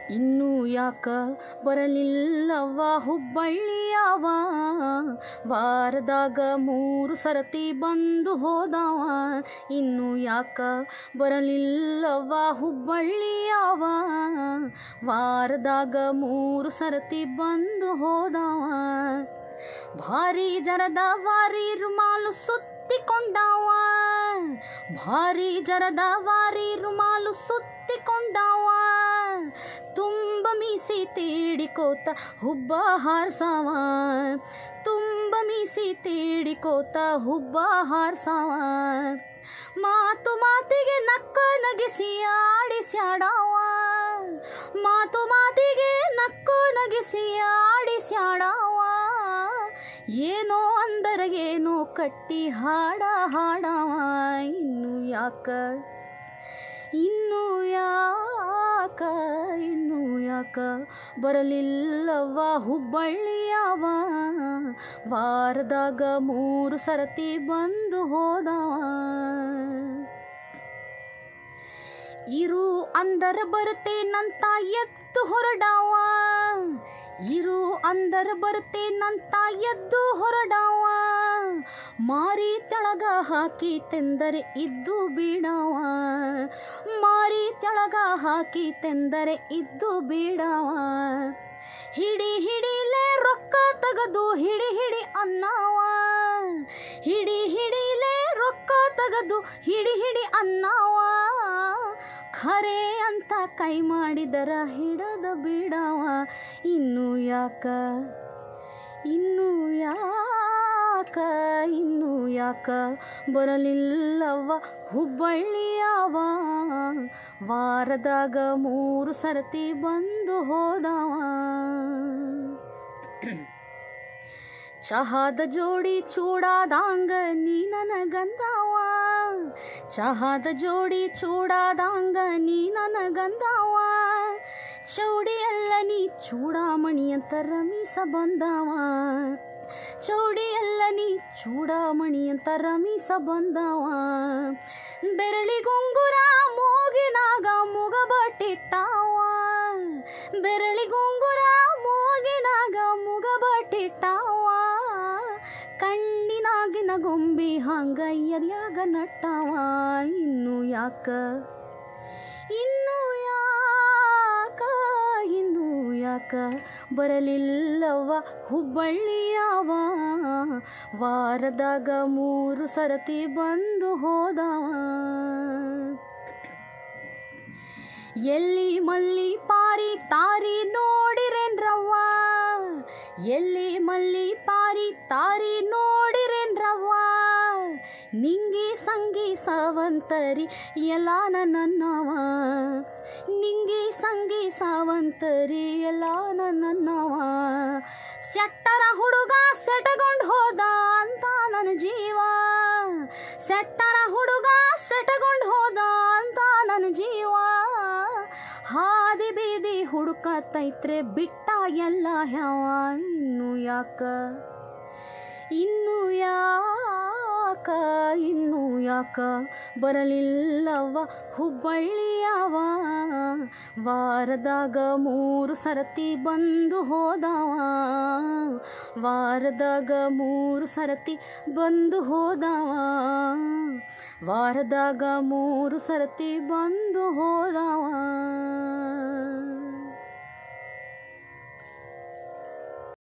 ಇನ್ನು ಯಾಕ ಬರಲಿಲ್ಲವ್ವ ಹುಬ್ಬಳ್ಳಿಯವ ವಾರದಾಗ ಮೂರು ಸರತಿ ಬಂದು ಹೋದವ ಇನ್ನು ಯಾಕ ಬರಲಿಲ್ಲವ್ವ ಹುಬ್ಬಳ್ಳಿಯವ ವಾರದಾಗ ಮೂರು ಸರತಿ ಬಂದು ಹೋದವ ಭಾರಿ ಜರದ ವಾರಿ ರುಮಾಲು ಸುತ್ತಿಕೊಂಡವ ಭಾರಿ ಜರದ ವಾರಿ ರುಮಾಲು ಸುತ್ತಿಕೊಂಡವ ತುಂಬ ಮೀಸಿ ತೀಡಿಕೋತ ಹುಬ್ಬ ಹಾರ್ಸವ ತುಂಬ ಮೀಸಿ ತೀಡಿಕೋತ ಹುಬ್ಬ ಹಾರ್ಸವ ಮಾತು ಮಾತಿಗೆ ನಕ್ಕ ನಗಿಸಿ ಆಡಿಸ್ಯಾಡವ ಮಾತು ಮಾತಿಗೆ ನಕ್ಕು ನಗಿಸಿ ಆಡಿಸ್ಯಾಡವ ಏನೋ ಅಂದರ ಏನೋ ಕಟ್ಟಿ ಹಾಡ ಹಾಡವ ಇನ್ನು ಯಾಕ ಇನ್ನು ಯಾಕ ಇನ್ನು ಯಾಕ ಬರಲಿಲ್ಲವ್ವ ಹುಬ್ಬಳ್ಳಿಯವ ವಾರದಾಗ ಮೂರು ಸರತಿ ಬಂದು ಹೋದವ ಇರು ಅಂದರ ಬರುತ್ತೇನಂತ ಎದ್ದು ಹೊರಡವ ಇರು ಅಂದರ ಬರುತ್ತೇನಂತ ಎದ್ದು ಹೊರಡವ ಮಾರಿ ತೆಳಗ ಹಾಕಿ ತೆಂದರೆ ಇದ್ದು ಬೀಡವ ಮಾರಿ ತೆಳಗ ಹಾಕಿ ತೆಂದರೆ ಇದ್ದು ಬೀಡವ ಹಿಡಿ ಹಿಡಿಲೆ ರೊಕ್ಕ ತೆಗೆದು ಹಿಡಿ ಹಿಡಿ ಅನ್ನವ ಹಿಡಿ ಹಿಡಿಲೆ ರೊಕ್ಕ ತೆಗೆದು ಹಿಡಿ ಹಿಡಿ ಅನ್ನವ ಖರೆ ಅಂತ ಕೈ ಮಾಡಿದರ ಹಿಡದ ಬಿಡವ ಇನ್ನು ಯಾಕ ಇನ್ನು ಯಾಕ ಇನ್ನು ಯಾಕ ಬರಲಿಲ್ಲವ್ವ ಹುಬ್ಬಳ್ಳಿಯವ ವಾರದಾಗ ಮೂರು ಸರತಿ ಬಂದು ಹೋದವ ಚಹಾದ ಜೋಡಿ ಚೂಡಾದಂಗ ನೀ ನನಗಂದವ ಚಹಾದ ಜೋಡಿ ಚೂಡಾದಂಗ ನೀ ನನಗಂದವ ಚೌಡಿಯಲ್ಲ ನೀ ಚೂಡಾಮಣಿ ಅಂತ ರಮೀಸ ಬಂದವ ಚೌಡಿಯಲ್ಲ ನೀ ಚೂಡಾಮಣಿ ಅಂತ ರಮೀಸ ಬಂದವ ಬೆರಳಿಗುಂಗುರ ಮೂಗಿನಾಗ ಮುಗಬಟ್ಟಿಟ್ಟವ ಬೆರಳಿಗುಂಗುರ ಮೂಗಿನಾಗ ಮುಗಬಟ್ಟಿಟ್ಟವ ಕಣ್ಣಿನಾಗಿನ ಗೊಂಬಿ ಹಂಗ ಎದ್ಯಾಗ ನಟ್ಟವ ಇನ್ನು ಯಾಕ ಇನ್ನು ಯಾಕ ಇನ್ನು ಯಾಕ ಬರಲಿಲ್ಲವ್ವ ಹುಬ್ಬಳ್ಳಿಯವ ವಾರದಾಗ ಮೂರು ಸರತಿ ಬಂದು ಹೋದವ ಎಲ್ಲಿ ಮಲ್ಲಿ ಪಾರಿ ತಾರಿ ನೋಡಿರೇನ್ರವ್ವ ಎಲ್ಲಿ ಮಲ್ಲಿ ಪಾರಿ ತಾರಿ ನೋಡಿರೇನ್ರವ್ವ ನಿಂಗಿ ಸಂಗಿ ಸಾವಂತರಿ ಎಲ್ಲಾನ ನನ್ನವ ನಿಂಗಿ ಸಂಗಿ ಸಾವಂತರಿ ಎಲ್ಲಾನ ನನ್ನವ ಸೆಟ್ಟರ ಹುಡುಗ ಸೆಟಗೊಂಡು ಹೋದ ಅಂತ ನನ್ನ ಜೀವ ಸೆಟ್ಟರ ಹುಡುಗ ಸೆಟಗೊಂಡು ಹೋದ ಅಂತ ನನ್ನ ಜೀವ ಹಾದಿ ಬೀದಿ ಹುಡುಕತೈತ್ರೆ ಬಿಟ್ಟ ಎಲ್ಲ ಯಾವ ಇನ್ನು ಯಾಕ ಇನ್ನು ಯಾಕ ಇನ್ನು ಯಾಕ ಬರಲಿಲ್ಲವ್ವ ಹುಬ್ಬಳ್ಳಿಯವ ವಾರದಾಗ ಮೂರು ಸರತಿ ಬಂದು ಹೋದವ ವಾರದಾಗ ಮೂರು ಸರತಿ ಬಂದು ಹೋದವ ವಾರದಾಗ ಮೂರು ಸರತಿ ಬಂದು ಹೋದವ